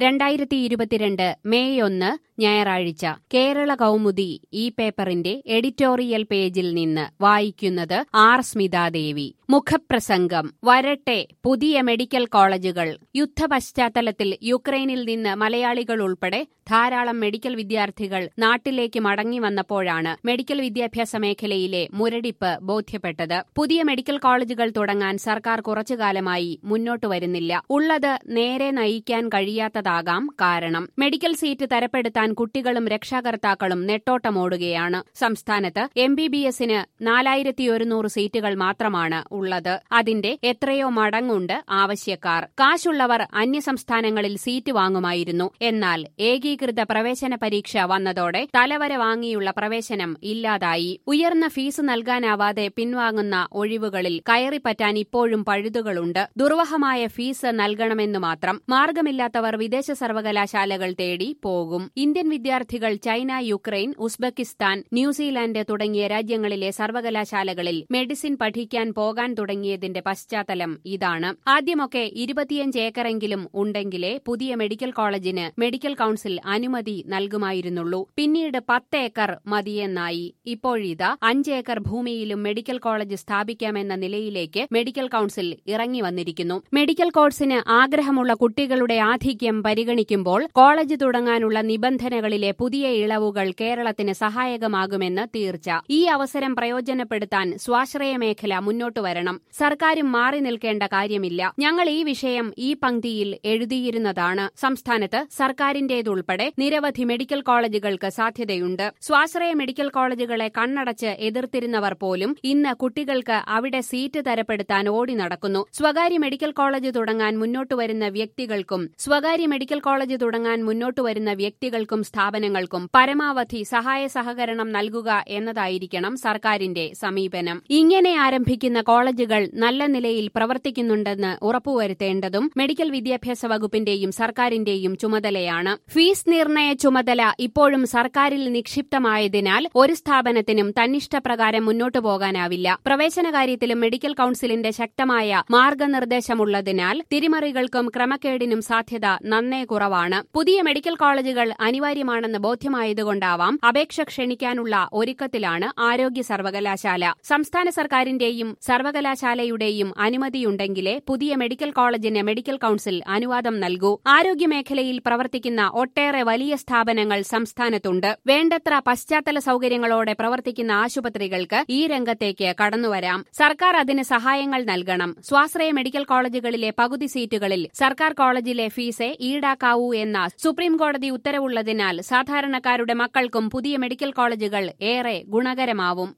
രണ്ടായിരത്തി ഇരുപത്തിരണ്ട് മെയ് ഒന്ന് ഞായറാഴ്ച കേരള കൗമുദി ഈ പേപ്പറിന്റെ എഡിറ്റോറിയൽ പേജിൽ നിന്ന് വായിക്കുന്നത് ആർ സ്മിതാദേവി മുഖപ്രസംഗം വരട്ടെ പുതിയ മെഡിക്കൽ കോളേജുകൾ യുദ്ധപശ്ചാത്തലത്തിൽ യുക്രൈനിൽ നിന്ന് മലയാളികൾ ഉൾപ്പെടെ ധാരാളം മെഡിക്കൽ വിദ്യാർത്ഥികൾ നാട്ടിലേക്ക് മടങ്ങി വന്നപ്പോഴാണ് മെഡിക്കൽ വിദ്യാഭ്യാസ മേഖലയിലെ മുരടിപ്പ് ബോധ്യപ്പെട്ടത് പുതിയ മെഡിക്കൽ കോളേജുകൾ തുടങ്ങാൻ സർക്കാർ കുറച്ചുകാലമായി മുന്നോട്ട് വരുന്നില്ല ഉള്ളത് നേരെ നയിക്കാൻ കഴിയാത്തതാകാം കാരണം മെഡിക്കൽ സീറ്റ് തരപ്പെടുത്താൻ കുട്ടികളും രക്ഷാകർത്താക്കളും നെട്ടോട്ടമോടുകയാണ് സംസ്ഥാനത്ത് എം ബി ബി എസിന് നാലായിരത്തി ഒരുന്നൂറ് സീറ്റുകൾ മാത്രമാണ് ഉള്ളത് അതിന്റെ എത്രയോ മടങ്ങുണ്ട് ആവശ്യക്കാർ കാശുള്ളവർ അന്യസംസ്ഥാനങ്ങളിൽ സീറ്റ് വാങ്ങുമായിരുന്നു എന്നാൽ ഏകീകൃത പ്രവേശന പരീക്ഷ വന്നതോടെ തലവര വാങ്ങിയുള്ള പ്രവേശനം ഇല്ലാതായി ഉയർന്ന ഫീസ് നൽകാനാവാതെ പിൻവാങ്ങുന്ന ഒഴിവുകളിൽ കയറിപ്പറ്റാൻ ഇപ്പോഴും പഴുതുകളുണ്ട് ദുർവഹമായ ഫീസ് നൽകണമെന്നു മാത്രം മാർഗമില്ലാത്തവർ വിദേശ സർവകലാശാലകൾ തേടി പോകും ഇന്ത്യൻ വിദ്യാർത്ഥികൾ ചൈന യുക്രൈൻ ഉസ്ബെക്കിസ്ഥാൻ ന്യൂസിലാൻഡ് തുടങ്ങിയ രാജ്യങ്ങളിലെ സർവകലാശാലകളിൽ മെഡിസിൻ പഠിക്കാൻ പോകാൻ തുടങ്ങിയതിന്റെ പശ്ചാത്തലം ഇതാണ് ആദ്യമൊക്കെ ഇരുപത്തിയഞ്ച് ഏക്കറെങ്കിലും ഉണ്ടെങ്കിലേ പുതിയ മെഡിക്കൽ കോളേജിന് മെഡിക്കൽ കൌൺസിൽ അനുമതി നൽകുമായിരുന്നുള്ളൂ പിന്നീട് പത്ത് ഏക്കർ മതിയെന്നായി ഇപ്പോഴിതാ അഞ്ച് ഏക്കർ ഭൂമിയിലും മെഡിക്കൽ കോളേജ് സ്ഥാപിക്കാമെന്ന നിലയിലേക്ക് മെഡിക്കൽ കൌൺസിൽ ഇറങ്ങി വന്നിരിക്കുന്നു മെഡിക്കൽ കോഴ്സിന് ആഗ്രഹമുള്ള കുട്ടികളുടെ ആധിക്യം പരിഗണിക്കുമ്പോൾ കോളേജ് തുടങ്ങാനുള്ള നിബന്ധനകളിലെ പുതിയ ഇളവുകൾ കേരളത്തിന് സഹായകമാകുമെന്ന് തീർച്ച ഈ അവസരം പ്രയോജനപ്പെടുത്താൻ സ്വാശ്രയ മേഖല മുന്നോട്ടു വരണം സർക്കാരും മാറി നിൽക്കേണ്ട കാര്യമില്ല ഞങ്ങൾ ഈ വിഷയം ഈ പങ്ക്തിയിൽ എഴുതിയിരുന്നതാണ് സംസ്ഥാനത്ത് സർക്കാരിന്റേതുൾപ്പെടെ നിരവധി മെഡിക്കൽ കോളേജുകൾക്ക് സാധ്യതയുണ്ട് സ്വാശ്രയ മെഡിക്കൽ കോളേജുകളെ കണ്ണടച്ച് എതിർത്തിരുന്നവർ പോലും ഇന്ന് കുട്ടികൾക്ക് അവിടെ സീറ്റ് തരപ്പെടുത്താൻ ഓടി നടക്കുന്നു സ്വകാര്യ മെഡിക്കൽ കോളേജ് തുടങ്ങാൻ മുന്നോട്ടു വരുന്ന വ്യക്തികൾക്കും സ്വകാര്യ മെഡിക്കൽ കോളേജ് തുടങ്ങാൻ മുന്നോട്ടു വരുന്ന വ്യക്തികൾക്കും സ്ഥാപനങ്ങൾക്കും പരമാവധി സഹായ സഹകരണം നൽകുക എന്നതായിരിക്കണം സർക്കാരിന്റെ സമീപനം ഇങ്ങനെ ആരംഭിക്കുന്ന കോളേജുകൾ നല്ല നിലയിൽ പ്രവർത്തിക്കുന്നുണ്ടെന്ന് ഉറപ്പുവരുത്തേണ്ടതും മെഡിക്കൽ വിദ്യാഭ്യാസ വകുപ്പിന്റെയും സർക്കാരിന്റെയും ചുമതലയാണ് ഫീസ് നിർണയ ചുമതല ഇപ്പോഴും സർക്കാരിൽ നിക്ഷിപ്തമായതിനാൽ ഒരു സ്ഥാപനത്തിനും തന്നിഷ്ടപ്രകാരം മുന്നോട്ടു പോകാനാവില്ല പ്രവേശന കാര്യത്തിലും മെഡിക്കൽ കൌൺസിലിന്റെ ശക്തമായ മാർഗനിർദ്ദേശമുള്ളതിനാൽ തിരിമറികൾക്കും ക്രമക്കേടിനും സാധ്യത നന്നേ കുറവാണ് പുതിയ മെഡിക്കൽ കോളേജുകൾ അനിവാര്യമാണെന്ന് ബോധ്യമായതുകൊണ്ടാവാം അപേക്ഷ ക്ഷണിക്കാനുള്ള ഒരുക്കത്തിലാണ് ആരോഗ്യ സർവകലാശാല സംസ്ഥാന സർക്കാരിന്റെയും സർവകലാശാലയുടെയും അനുമതിയുണ്ടെങ്കിലേ പുതിയ മെഡിക്കൽ കോളേജിന് മെഡിക്കൽ കൌൺസിൽ അനുവാദം നൽകൂ ആരോഗ്യമേഖലയിൽ പ്രവർത്തിക്കുന്ന ഒട്ടേറെ വലിയ സ്ഥാപനങ്ങൾ സംസ്ഥാനത്തുണ്ട് വേണ്ടത്ര പശ്ചാത്തല സൌകര്യങ്ങളോടെ പ്രവർത്തിക്കുന്ന ആശുപത്രികൾക്ക് ഈ രംഗത്തേക്ക് കടന്നുവരാം സർക്കാർ അതിന് സഹായങ്ങൾ നൽകണം സ്വാശ്രയ മെഡിക്കൽ കോളേജുകളിലെ പകുതി സീറ്റുകളിൽ സർക്കാർ കോളേജിലെ ഫീസേ ഈടാക്കാവൂ എന്ന സുപ്രീംകോടതി ഉത്തരവുള്ളതിനാൽ സാധാരണക്കാരുടെ മക്കൾക്കും പുതിയ മെഡിക്കൽ കോളേജുകൾ ഏറെ ഗുണകരമാവും